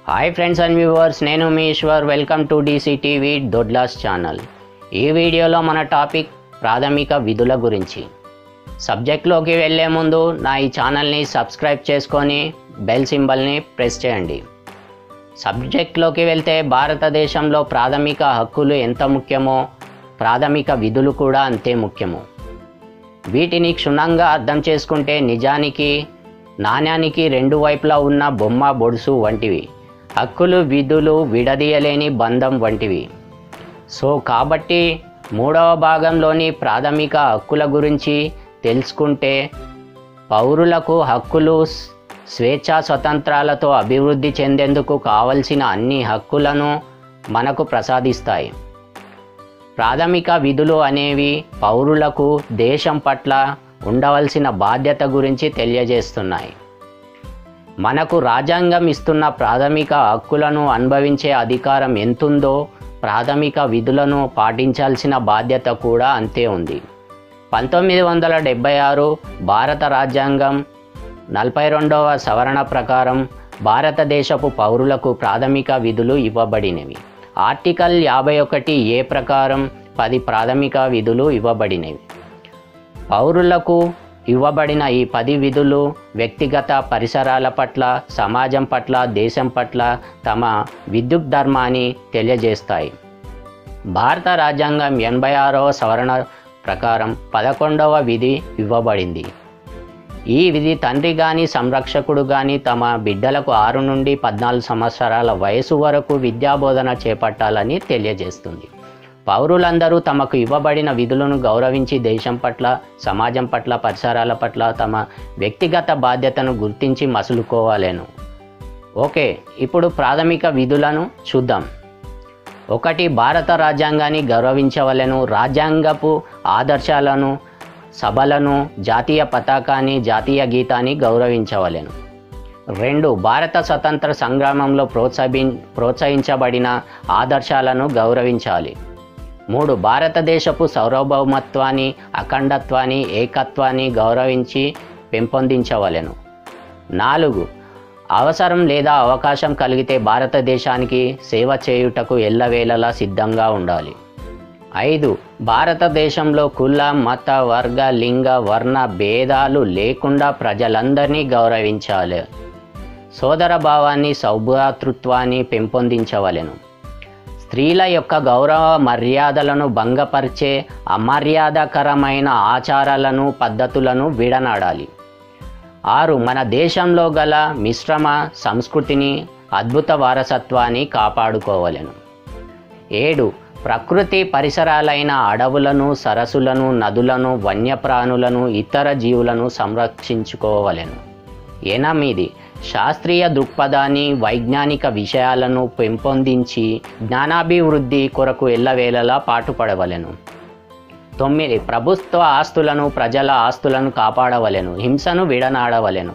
hi friends and viewers నేను మీ Eshwar welcome to DC TV దొడ్లాస్ ఛానల్ ఈ వీడియోలో మన టాపిక్ ప్రాథమిక విధుల గురించి సబ్జెక్ట్లోకి వెళ్ళే ముందు నా ఈ ఛానల్ని సబ్స్క్రైబ్ చేసుకొని బెల్ సింబల్ని ప్రెస్ చేయండి సబ్జెక్ట్లోకి వెళ్తే భారతదేశంలో ప్రాథమిక హక్కులు ఎంత ముఖ్యమో ప్రాథమిక విధులు కూడా అంతే ముఖ్యము వీటిని క్షుణ్ణంగా అర్థం చేసుకుంటే నిజానికి నాణ్యానికి రెండు వైపులా ఉన్న బొమ్మ బొడుసు వంటివి హక్కులు విధులు విడదీయలేని బంధం వంటివి సో కాబట్టి మూడవ భాగంలోని ప్రాథమిక హక్కుల గురించి తెలుసుకుంటే పౌరులకు హక్కులు స్- స్వేచ్ఛా స్వతంత్రాలతో అభివృద్ధి చెందేందుకు కావలసిన అన్ని హక్కులను మనకు ప్రసాదిస్తాయి ప్రాథమిక విధులు అనేవి పౌరులకు దేశం పట్ల ఉండవలసిన బాధ్యత గురించి తెలియజేస్తున్నాయి మనకు రాజ్యాంగం ఇస్తున్న ప్రాథమిక హక్కులను అనుభవించే అధికారం ఎంతుందో ప్రాథమిక విధులను పాటించాల్సిన బాధ్యత కూడా అంతే ఉంది పంతొమ్మిది వందల డెబ్బై ఆరు భారత రాజ్యాంగం నలభై రెండవ సవరణ ప్రకారం భారతదేశపు పౌరులకు ప్రాథమిక విధులు ఇవ్వబడినవి ఆర్టికల్ యాభై ఒకటి ఏ ప్రకారం పది ప్రాథమిక విధులు ఇవ్వబడినవి పౌరులకు ఇవ్వబడిన ఈ పది విధులు వ్యక్తిగత పరిసరాల పట్ల సమాజం పట్ల దేశం పట్ల తమ విద్యుత్ ధర్మాన్ని తెలియజేస్తాయి భారత రాజ్యాంగం ఎనభై ఆరవ సవరణ ప్రకారం పదకొండవ విధి ఇవ్వబడింది ఈ విధి తండ్రి కానీ సంరక్షకుడు కానీ తమ బిడ్డలకు ఆరు నుండి పద్నాలుగు సంవత్సరాల వయసు వరకు విద్యాబోధన చేపట్టాలని తెలియజేస్తుంది పౌరులందరూ తమకు ఇవ్వబడిన విధులను గౌరవించి దేశం పట్ల సమాజం పట్ల పరిసరాల పట్ల తమ వ్యక్తిగత బాధ్యతను గుర్తించి మసులుకోవాలేను ఓకే ఇప్పుడు ప్రాథమిక విధులను చూద్దాం ఒకటి భారత రాజ్యాంగాన్ని గౌరవించవలెను రాజ్యాంగపు ఆదర్శాలను సభలను జాతీయ పతాకాన్ని జాతీయ గీతాన్ని గౌరవించవలెను రెండు భారత స్వతంత్ర సంగ్రామంలో ప్రోత్సహి ప్రోత్సహించబడిన ఆదర్శాలను గౌరవించాలి మూడు భారతదేశపు సార్వభౌమత్వాన్ని అఖండత్వాన్ని ఏకత్వాన్ని గౌరవించి పెంపొందించవలెను నాలుగు అవసరం లేదా అవకాశం కలిగితే భారతదేశానికి సేవ చేయుటకు ఎల్లవేళలా సిద్ధంగా ఉండాలి ఐదు భారతదేశంలో కుల మత వర్గ లింగ వర్ణ భేదాలు లేకుండా ప్రజలందరినీ గౌరవించాలి సోదర భావాన్ని సౌభ్రాతృత్వాన్ని పెంపొందించవలెను స్త్రీల యొక్క గౌరవ మర్యాదలను భంగపరిచే అమర్యాదకరమైన ఆచారాలను పద్ధతులను విడనాడాలి ఆరు మన దేశంలో గల మిశ్రమ సంస్కృతిని అద్భుత వారసత్వాన్ని కాపాడుకోవలెను ఏడు ప్రకృతి పరిసరాలైన అడవులను సరస్సులను నదులను వన్యప్రాణులను ఇతర జీవులను సంరక్షించుకోవలెను ఎనిమిది శాస్త్రీయ దృక్పథాన్ని వైజ్ఞానిక విషయాలను పెంపొందించి జ్ఞానాభివృద్ధి కొరకు ఎల్లవేళలా పాటుపడవలెను తొమ్మిది ప్రభుత్వ ఆస్తులను ప్రజల ఆస్తులను కాపాడవలెను హింసను విడనాడవలెను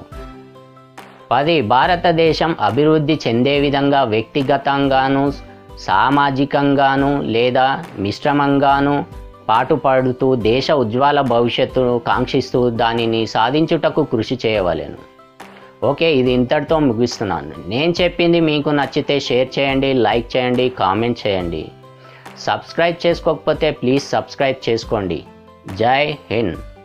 పది భారతదేశం అభివృద్ధి చెందే విధంగా వ్యక్తిగతంగాను సామాజికంగాను లేదా మిశ్రమంగాను పాటుపడుతూ దేశ ఉజ్వల భవిష్యత్తును కాంక్షిస్తూ దానిని సాధించుటకు కృషి చేయవలెను ఓకే ఇది ఇంతటితో ముగిస్తున్నాను నేను చెప్పింది మీకు నచ్చితే షేర్ చేయండి లైక్ చేయండి కామెంట్ చేయండి సబ్స్క్రైబ్ చేసుకోకపోతే ప్లీజ్ సబ్స్క్రైబ్ చేసుకోండి జై హింద్